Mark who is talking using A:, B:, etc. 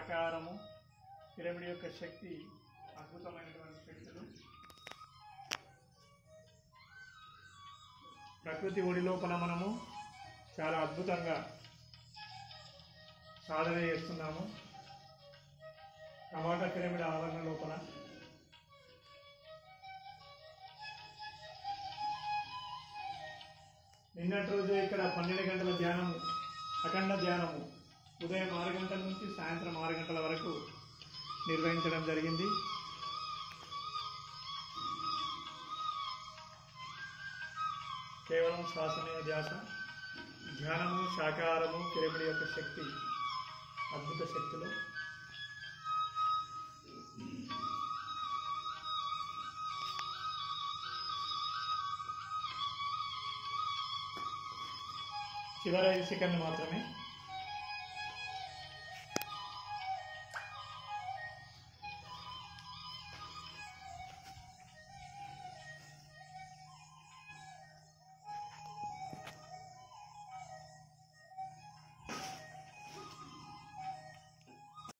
A: శాకాహారము pyramid యొక్క శక్తి అద్భుతమైనటువంటి శక్తులు ప్రకృతి ఒడి లోపల మనము చాలా అద్భుతంగా సాధన చేస్తున్నాము టమాటా పిరమిడ్ ఆవరణ లోపల నిన్నటి రోజు ఇక్కడ పన్నెండు గంటల ధ్యానము అఖండ ధ్యానము ఉదయం ఆరు గంటల నుంచి సాయంత్రం ఆరు గంటల వరకు నిర్వహించడం జరిగింది కేవలం శ్వాసమే ధ్యాస ధ్యానము శాకాహారము పిరమిడ్ యొక్క శక్తి అద్భుత శక్తులు చివరి ఐదు సెకండ్లు మాత్రమే